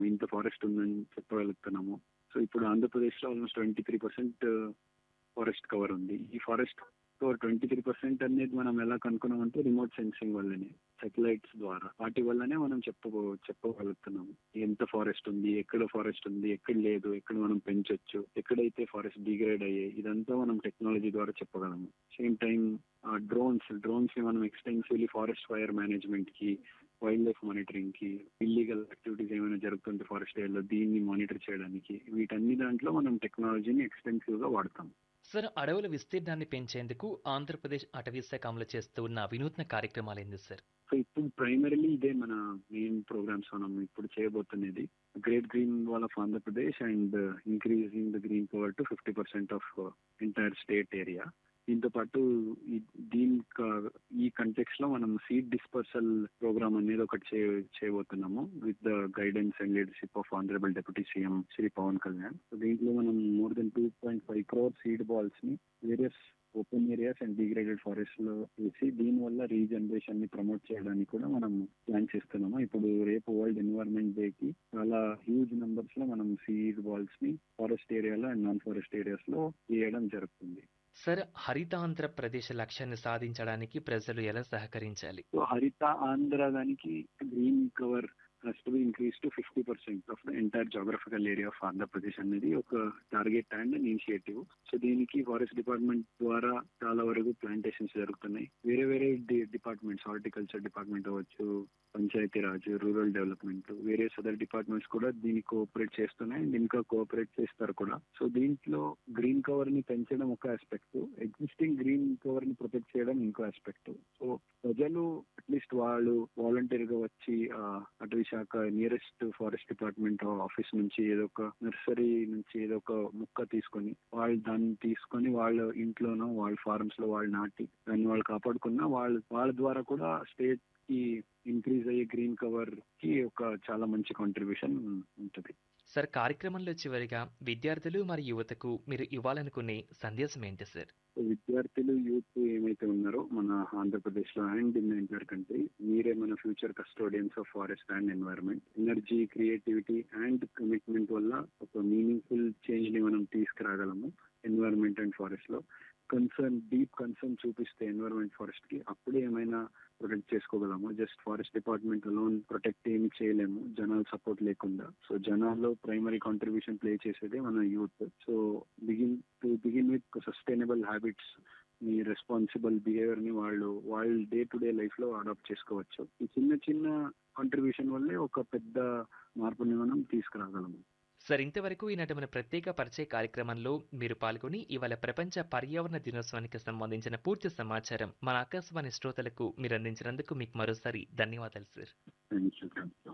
ఇంత ఫారెస్ట్ ఉందని చెప్పగలుగుతున్నాము సో ఇప్పుడు ఆంధ్రప్రదేశ్లో almost twenty three percent forest cover ఉంది ఈ forest cover twenty three percent అనేది మనం ఎలా కనుక్కున్నామంటే రిమోట్ సెన్సింగ్ వల్లనే సాటిలైట్స్ ద్వారా వాటి వల్లనే మనం చెప్ప చెప్పగలుగుతున్నాము ఎంత ఫారెస్ట్ ఉంది ఎక్కడ ఫారెస్ట్ ఉంది ఎక్కడ లేదు ఎక్కడ మనం పెంచొచ్చు ఎక్కడైతే ఫారెస్ట్ డిగ్రేడ్ అయ్యాయి ఇదంతా మనం టెక్నాలజీ ద్వారా చెప్పగలము సేమ్ టైం డ్రోన్స్ డ్రోన్స్ ని మనం ఎక్స్టెన్సివ్లీ ఫారెస్ట్ ఫైర్ మేనేజ్మెంట్ కి వైల్డ్ లైఫ్ మానిటరింగ్ కి ఇల్లీగల్ యాక్టివిటీస్ ఏమైనా జరుగుతుంటే ఫారెస్ట్ ఏరియాలో దీన్ని మానిటర్ చేయడానికి వీటన్ని దాంట్లో మనం టెక్నాలజీని ఎక్స్టెన్సివ్ గా వాడతాం సార్ అడవుల విస్తీర్ణాన్ని పెంచేందుకు ఆంధ్రప్రదేశ్ అటవీ శాఖ అమలు చేస్తూ ఉన్న వినూత్న కార్యక్రమాలు ఏంది సార్ సో ఇప్పుడు ప్రైమరీలీ ఇదే మన మెయిన్ ప్రోగ్రామ్స్ మనం ఇప్పుడు చేయబోతున్నది great green wall of Andhra Pradesh and increasing the green cover to fifty percent of entire state area దీంతో పాటు ఈ- దీని క- ఈ కంటెక్స్ లో మనం సీడ్ డిస్పర్సల్ ప్రోగ్రామ్ అనేది ఒకటి చే- చేయబోతున్నాము with the guidance and leadership of honourable deputy CM Shri Pawan Kalyan so దీంట్లో మనం more than two point five crore seed balls ని various open areas and degraded forest లో వేసి దీని వల్ల రీజనరేషన్ ని ప్రమోట్ చేయడానికి కూడా మనం ప్లాన్ చేస్తున్నాము ఇప్పుడు రేపు వరల్డ్ ఎన్వైరన్మెంట్ డే కి చాలా హ్యూజ్ నెంబర్స్ లో మనం సీడ్ బాల్స్ ని ఫారెస్ట్ ఏరియాలో అండ్ నాన్ ఫారెస్ట్ ఏరియాస్ లో వేయడం జరుగుతుంది సార్ హరితాంధ్రప్రదేశ్ లక్ష్యాన్ని సాధించడానికి ప్రజలు ఎలా సహకరించాలి సో హరిత ఆంధ్ర దానికి green cover has to be increase to fifty percent of the entire geographical area of Andhra Pradesh అనేది ఒక టార్గెట్ అండ్ ఇనిషియేటివ్ సో దీనికి ఫారెస్ట్ డిపార్ట్మెంట్ ద్వారా చాలా వరకు ప్లాంటేషన్స్ జరుగుతున్నాయి వేరే వేరే డిపార్ట్మెంట్స్ హార్టికల్చర్ డిపార్ట్మెంట్ అవ్వచ్చు పంచాయతీ రాజ్ రూరల్ డెవలప్మెంట్ వేరే అదర్ డిపార్ట్మెంట్స్ కూడా దీన్ని కోఆపరేట్ చేస్తున్నాయి అండ్ ఇంకా కోఆపరేట్ చేస్తారు కూడా సో దీంట్లో గ్రీన్ కవర్ ని పెంచడం ఒక ఆస్పెక్ట్ ఎగ్జిస్టింగ్ గ్రీన్ కవర్ ని ప్రొటెక్ట్ చేయడం ఇంకో ఆస్పెక్ట్ సో ప్రజలు అట్లీస్ట్ వాళ్ళు వాలంటీర్ గా వచ్చి ఆ, అటవీ శాఖ నియరెస్ట్ ఫారెస్ట్ డిపార్ట్మెంట్ ఆఫీస్ నుంచి ఏదో ఒక నర్సరీ నుంచి ఏదో ఒక ముక్క తీసుకొని వాళ్ళు దాన్ని తీసుకొని వాళ్ళ ఇంట్లోనో వాళ్ళ ఫార్మ్స్ లో వాళ్ళు నాటి దాన్ని వాళ్ళు కాపాడుకున్న వాళ్ళ వాళ్ళ ద్వారా కూడా స్టేట్ కి ఇంక్రీజ్ అయ్యే గ్రీన్ కవర్ కి ఒక చాలా మంచి కాంట్రిబ్యూషన్ ఉంటుంది సార్ కార్యక్రమంలో చివరిగా విద్యార్థులు మరియు యువతకు మీరు ఇవ్వాలనుకునే సందేశం ఏంటి సార్ విద్యార్థులు యూత్ ఏమైతే ఉన్నారో మన ఆంధ్రప్రదేశ్ లో అండ్ ఇన్ ఎంటైర్ కంట్రీ మీరే మన future custodians of forest and environment energy creativity and commitment వల్ల ఒక మీనింగ్ఫుల్ చేంజ్ ని మనం తీసుకురాగలము ఎన్వైరన్మెంట్ అండ్ ఫారెస్ట్ లో కన్సర్న్ డీప్ కన్సర్న్ చూపిస్తే ఎన్వైరన్మెంట్ ఫారెస్ట్ కి అప్పుడే ఏమైనా ప్రొటెక్ట్ చేసుకోగలము జస్ట్ ఫారెస్ట్ డిపార్ట్మెంట్ లోన్ ప్రొటెక్ట్ ఏమి చేయలేము జనాల సపోర్ట్ లేకుండా సో జనాల్లో ప్రైమరీ కాంట్రిబ్యూషన్ ప్లే చేసేదే మన youth so begin to begin with sustainable habits ఈ రెస్పాన్సిబుల్ బిహేవియర్ ని వాళ్ళు వాళ్ళ డే టు డే లైఫ్ లో అడాప్ట్ చేసుకోవచ్చు ఈ చిన్న చిన్న కాంట్రిబ్యూషన్ వల్లే ఒక పెద్ద మార్పుని మనం తీసుకురాగలము సార్ ఇంతవరకు ఈనాటి మన ప్రత్యేక పరిచయ కార్యక్రమంలో మీరు పాల్గొని ఇవాళ ప్రపంచ పర్యావరణ దినోత్సవానికి సంబంధించిన పూర్తి సమాచారం మన ఆకాశవాణి శ్రోతలకు మీరు అందించినందుకు మీకు మరోసారి ధన్యవాదాలు sir thank you thank you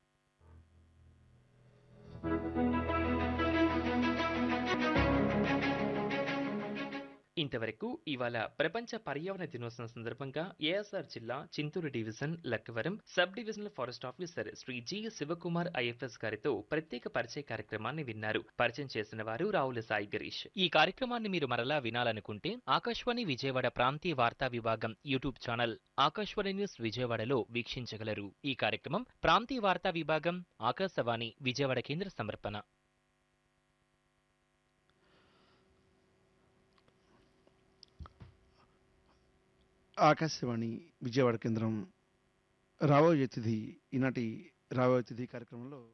ఇంతవరకు ఇవాళ ప్రపంచ పర్యావరణ దినోత్సవం సందర్భంగా ఏఎస్ఆర్ జిల్లా Chintur division Lakkavaram sub divisional forest officer Shri G Sivakumar IFS గారితో ప్రత్యేక పరిచయ కార్యక్రమాన్ని విన్నారు పరిచయం చేసిన వారు రావుల సాయి గిరీష్ ఈ కార్యక్రమాన్ని మీరు మరలా వినాలనుకుంటే ఆకాశవాణి విజయవాడ ప్రాంతీయ వార్తా విభాగం యూట్యూబ్ ఛానల్ ఆకాశవాణి న్యూస్ విజయవాడలో వీక్షించగలరు ఈ కార్యక్రమం ప్రాంతీయ వార్తా విభాగం ఆకాశవాణి విజయవాడ కేంద్ర సమర్పణ ఆకాశవాణి విజయవాడ కేంద్రం రాబోయే తిథి ఈనాటి రాబోయే తిథి కార్యక్రమంలో